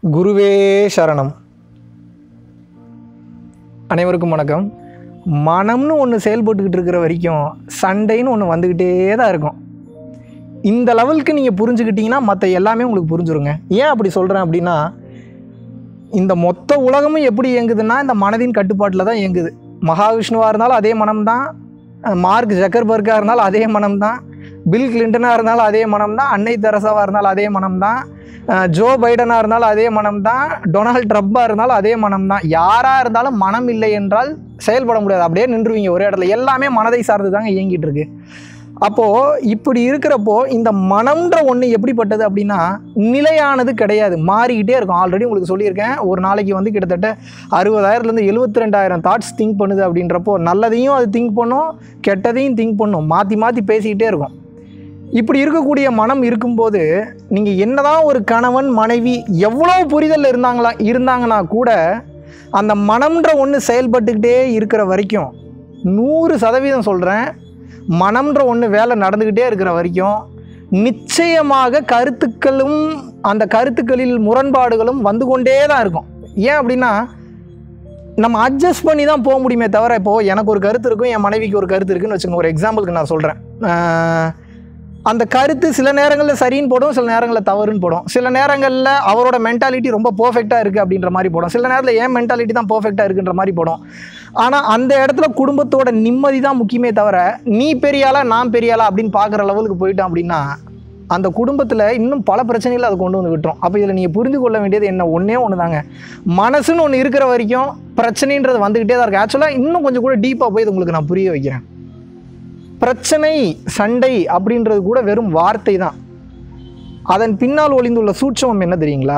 குருவே சரணம் அனைவருக்கும் வணக்கம் மனம்னு ஒன்று செயல்பட்டுக்கிட்டு இருக்கிற வரைக்கும் சண்டைன்னு ஒன்று வந்துக்கிட்டே தான் இருக்கும் இந்த லெவலுக்கு நீங்கள் புரிஞ்சுக்கிட்டீங்கன்னா மற்ற எல்லாமே உங்களுக்கு புரிஞ்சுருங்க ஏன் அப்படி சொல்கிறேன் அப்படின்னா இந்த மொத்த உலகமும் எப்படி இயங்குதுன்னா இந்த மனதின் கட்டுப்பாட்டில் தான் இயங்குது மகாவிஷ்ணுவாக இருந்தாலும் அதே மனம் தான் மார்க் ஜக்கர்பர்க்காக இருந்தாலும் அதே மனம் தான் பில் கிளின்டனாக இருந்தாலும் அதே மனம் தான் அன்னை தெரசாவாக இருந்தாலும் அதே மனம் தான் ஜோ பைடனாக இருந்தாலும் அதே மனம் தான் டொனால்ட் ட்ரம்பாக இருந்தாலும் அதே மனம் தான் யாராக இருந்தாலும் மனம் இல்லை என்றால் செயல்பட முடியாது அப்படியே நின்றுவீங்க ஒரே இடத்துல எல்லாமே மனதை சார்ந்து தாங்க இயங்கிட்டு இருக்கு அப்போது இப்படி இருக்கிறப்போ இந்த மனம்ன்ற ஒன்று எப்படிப்பட்டது அப்படின்னா நிலையானது கிடையாது மாறிக்கிட்டே இருக்கும் ஆல்ரெடி உங்களுக்கு சொல்லியிருக்கேன் ஒரு நாளைக்கு வந்து கிட்டத்தட்ட அறுபதாயிரத்துலேருந்து எழுபத்தி ரெண்டாயிரம் தாட்ஸ் திங்க் பண்ணுது அப்படின்றப்போ நல்லதையும் அது திங்க் பண்ணும் கெட்டதையும் திங்க் பண்ணும் மாற்றி மாற்றி பேசிக்கிட்டே இருக்கும் இப்படி இருக்கக்கூடிய மனம் இருக்கும்போது நீங்கள் என்னதான் ஒரு கணவன் மனைவி எவ்வளோ புரிதல் இருந்தாங்களா இருந்தாங்கன்னா கூட அந்த மனம்ன்ற ஒன்று செயல்பட்டுக்கிட்டே இருக்கிற வரைக்கும் நூறு சதவீதம் சொல்கிறேன் மனம்ன்ற ஒன்று வேலை நடந்துக்கிட்டே இருக்கிற வரைக்கும் நிச்சயமாக கருத்துக்களும் அந்த கருத்துக்களில் முரண்பாடுகளும் வந்து கொண்டே தான் இருக்கும் ஏன் அப்படின்னா நம்ம அட்ஜஸ்ட் பண்ணி தான் போக முடியுமே தவிர இப்போது எனக்கு ஒரு கருத்து இருக்கும் என் மனைவிக்கு ஒரு கருத்து இருக்குன்னு வச்சுக்கோங்க ஒரு எக்ஸாம்பிளுக்கு நான் சொல்கிறேன் அந்த கருத்து சில நேரங்களில் சரின்னு போடும் சில நேரங்களில் தவறுன்னு போடும் சில நேரங்களில் அவரோட மென்டாலிட்டி ரொம்ப பர்ஃபெக்டாக இருக்குது அப்படின்ற மாதிரி போடும் சில நேரத்தில் ஏன் மென்டாலிட்டி தான் பர்ஃபெக்டாக இருக்குன்ற மாதிரி போடும் ஆனால் அந்த இடத்துல குடும்பத்தோட நிம்மதி தான் முக்கியமே தவிர நீ பெரியாளா நான் பெரியாளா அப்படின்னு பார்க்குற லெவலுக்கு போயிட்டோம் அப்படின்னா அந்த குடும்பத்தில் இன்னும் பல பிரச்சனைகள் அதை கொண்டு வந்து விட்டுரும் அப்போ இதில் நீங்கள் புரிந்து கொள்ள வேண்டியது என்ன ஒன்றே ஒன்று தாங்க மனசுன்னு ஒன்று இருக்கிற வரைக்கும் பிரச்சனைன்றது வந்துக்கிட்டே தான் இருக்குது ஆக்சுவலாக இன்னும் கொஞ்சம் கூட டீப்பாக போய் இது உங்களுக்கு நான் புரிய வைக்கிறேன் பிரச்சனை சண்டை அப்படின்றது கூட வெறும் வார்த்தை தான் அதன் பின்னால் ஒளிந்துள்ள சூட்சமம் என்ன தெரியுங்களா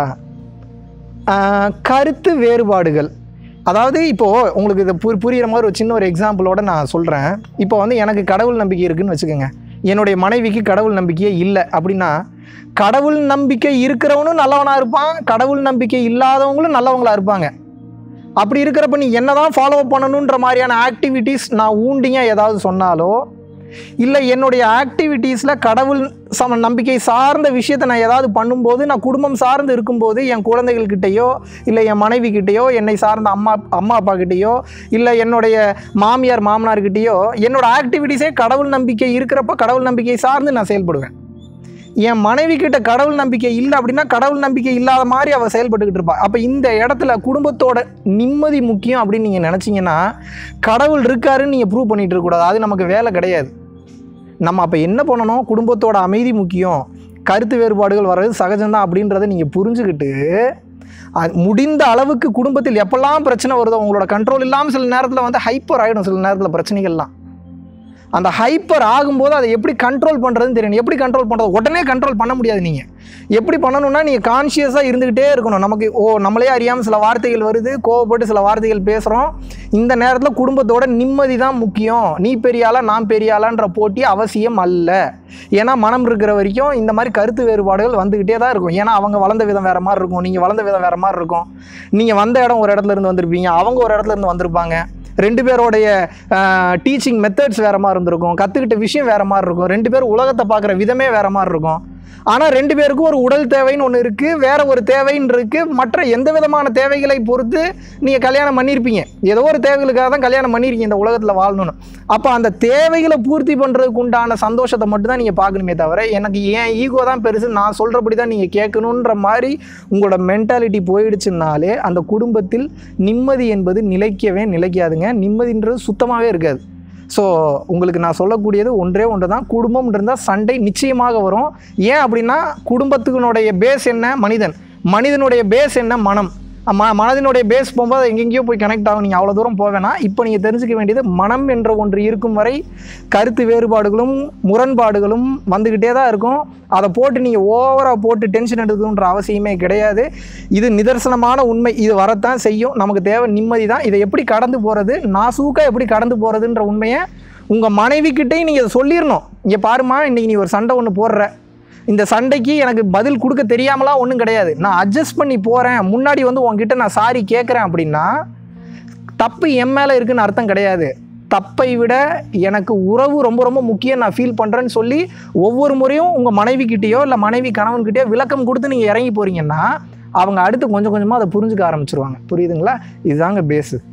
ஆஹ் கருத்து வேறுபாடுகள் அதாவது இப்போது உங்களுக்கு இதை புரி புரிகிற மாதிரி ஒரு சின்ன ஒரு எக்ஸாம்பிளோட நான் சொல்கிறேன் இப்போ வந்து எனக்கு கடவுள் நம்பிக்கை இருக்குன்னு வச்சுக்கோங்க என்னுடைய மனைவிக்கு கடவுள் நம்பிக்கையே இல்லை அப்படின்னா கடவுள் நம்பிக்கை இருக்கிறவனும் நல்லவனாக இருப்பான் கடவுள் நம்பிக்கை இல்லாதவங்களும் நல்லவங்களா இருப்பாங்க அப்படி இருக்கிறப்ப நீ என்னதான் ஃபாலோ பண்ணணுன்ற மாதிரியான ஆக்டிவிட்டீஸ் நான் ஊண்டிங்க ஏதாவது சொன்னாலோ இல்லை என்னுடைய ஆக்டிவிட்டீஸில் கடவுள் சம நம்பிக்கை சார்ந்த விஷயத்தை நான் ஏதாவது பண்ணும்போது நான் குடும்பம் சார்ந்து இருக்கும்போது என் குழந்தைகள்கிட்டயோ இல்லை என் மனைவி கிட்டேயோ என்னை சார்ந்த அம்மா அம்மா அப்பா கிட்டேயோ இல்லை என்னுடைய மாமியார் மாமனார்கிட்டேயோ என்னோட ஆக்டிவிட்டீஸே கடவுள் நம்பிக்கை இருக்கிறப்ப கடவுள் நம்பிக்கை சார்ந்து நான் செயல்படுவேன் என் மனைவி கிட்ட கடவுள் நம்பிக்கை இல்லை அப்படின்னா கடவுள் நம்பிக்கை இல்லாத மாதிரி அவள் செயல்பட்டுக்கிட்டு இருப்பா அப்போ இந்த இடத்துல குடும்பத்தோட நிம்மதி முக்கியம் அப்படின்னு நீங்கள் நினச்சிங்கன்னா கடவுள் இருக்காருன்னு நீங்கள் ப்ரூவ் பண்ணிட்டு இருக்கக்கூடாது அது நமக்கு வேலை கிடையாது நம்ம அப்போ என்ன பண்ணணும் குடும்பத்தோட அமைதி முக்கியம் கருத்து வேறுபாடுகள் வர்றது சகஜம்தான் அப்படின்றத நீங்கள் புரிஞ்சுக்கிட்டு அது முடிந்த அளவுக்கு குடும்பத்தில் எப்பெல்லாம் பிரச்சனை வருதோ உங்களோட கண்ட்ரோல் இல்லாமல் சில நேரத்தில் வந்து ஹைப்பர் ஆகிடும் சில நேரத்தில் பிரச்சனைகள்லாம் அந்த ஹைப்பர் ஆகும்போது அதை எப்படி கண்ட்ரோல் பண்ணுறதுன்னு தெரியணும் எப்படி கண்ட்ரோல் பண்ணுறது உடனே கண்ட்ரோல் பண்ண முடியாது நீங்கள் எப்படி பண்ணணும்னா நீங்கள் கான்ஷியஸாக இருந்துக்கிட்டே இருக்கணும் நமக்கு ஓ நம்மளே அறியாமல் சில வார்த்தைகள் வருது கோவப்பட்டு சில வார்த்தைகள் பேசுகிறோம் இந்த நேரத்தில் குடும்பத்தோட நிம்மதி தான் முக்கியம் நீ பெரியாளா நான் பெரியாளான்ற போட்டி அவசியம் அல்ல ஏன்னா மனம் இருக்கிற வரைக்கும் இந்த மாதிரி கருத்து வேறுபாடுகள் வந்துக்கிட்டே தான் இருக்கும் ஏன்னா அவங்க வளர்ந்த விதம் வேறு மாதிரி இருக்கும் நீங்கள் வளர்ந்த விதம் வேறு மாதிரி இருக்கும் நீங்கள் வந்த இடம் ஒரு இடத்துல இருந்து வந்திருப்பீங்க அவங்க ஒரு இடத்துல இருந்து வந்திருப்பாங்க ரெண்டு பேரோடைய டீச்சிங் மெத்தட்ஸ் வேறு மாதிரி இருந்திருக்கும் கற்றுக்கிட்ட விஷயம் வேறு மாதிரி இருக்கும் ரெண்டு பேரும் உலகத்தை பார்க்குற விதமே வேறு மாதிரி இருக்கும் ஆனால் ரெண்டு பேருக்கும் ஒரு உடல் தேவைன்னு ஒன்று இருக்குது வேற ஒரு தேவைன்னு இருக்குது மற்ற எந்த விதமான தேவைகளை பொறுத்து நீங்கள் கல்யாணம் பண்ணியிருப்பீங்க ஏதோ ஒரு தேவைகளுக்காக தான் கல்யாணம் பண்ணியிருக்கீங்க இந்த உலகத்தில் வாழணும்னு அப்போ அந்த தேவைகளை பூர்த்தி பண்ணுறதுக்கு உண்டான சந்தோஷத்தை மட்டும் தான் நீங்கள் பார்க்கணுமே தவிர எனக்கு ஏன் ஈகோ தான் பெருசு நான் சொல்கிறபடி தான் நீங்கள் கேட்கணுன்ற மாதிரி உங்களோட மென்டாலிட்டி போயிடுச்சுனாலே அந்த குடும்பத்தில் நிம்மதி என்பது நிலைக்கவே நிலைக்காதுங்க நிம்மதின்றது சுத்தமாகவே இருக்காது ஸோ உங்களுக்கு நான் சொல்லக்கூடியது ஒன்றே ஒன்று தான் குடும்பம் இருந்தால் சண்டை நிச்சயமாக வரும் ஏன் அப்படின்னா குடும்பத்துக்குனுடைய பேஸ் என்ன மனிதன் மனிதனுடைய பேஸ் என்ன மனம் ம மனதினுடைய பேஸ் போகும்போது அது எங்கெங்கேயோ போய் கனெக்ட் ஆகும் நீங்கள் அவ்வளோ தூரம் போவேனா இப்போ நீங்கள் தெரிஞ்சுக்க வேண்டியது மனம் என்ற ஒன்று இருக்கும் வரை கருத்து வேறுபாடுகளும் முரண்பாடுகளும் வந்துக்கிட்டே தான் இருக்கும் அதை போட்டு நீங்கள் ஓவராக போட்டு டென்ஷன் எடுக்கணுன்ற அவசியமே கிடையாது இது நிதர்சனமான உண்மை இது வரத்தான் செய்யும் நமக்கு தேவை நிம்மதி தான் இதை எப்படி கடந்து போகிறது நாசூக்காக எப்படி கடந்து போகிறதுன்ற உண்மையை உங்கள் மனைவிக்கிட்டையும் நீங்கள் இதை சொல்லிடணும் இங்கே பாருமா இன்றைக்கி நீ ஒரு சண்டை ஒன்று போடுற இந்த சண்டைக்கு எனக்கு பதில் கொடுக்க தெரியாமலாம் ஒன்றும் கிடையாது நான் அட்ஜஸ்ட் பண்ணி போகிறேன் முன்னாடி வந்து உங்ககிட்ட நான் சாரி கேட்குறேன் அப்படின்னா தப்பு என் மேலே இருக்குன்னு அர்த்தம் கிடையாது தப்பை விட எனக்கு உறவு ரொம்ப ரொம்ப முக்கியம் நான் ஃபீல் பண்ணுறேன்னு சொல்லி ஒவ்வொரு முறையும் உங்கள் மனைவி கிட்டேயோ இல்லை மனைவி கணவன்கிட்டயோ விளக்கம் கொடுத்து நீங்கள் இறங்கி போகிறீங்கன்னா அவங்க அடுத்து கொஞ்சம் கொஞ்சமாக அதை புரிஞ்சுக்க ஆரம்பிச்சிருவாங்க புரியுதுங்களா இதுதாங்க பேஸு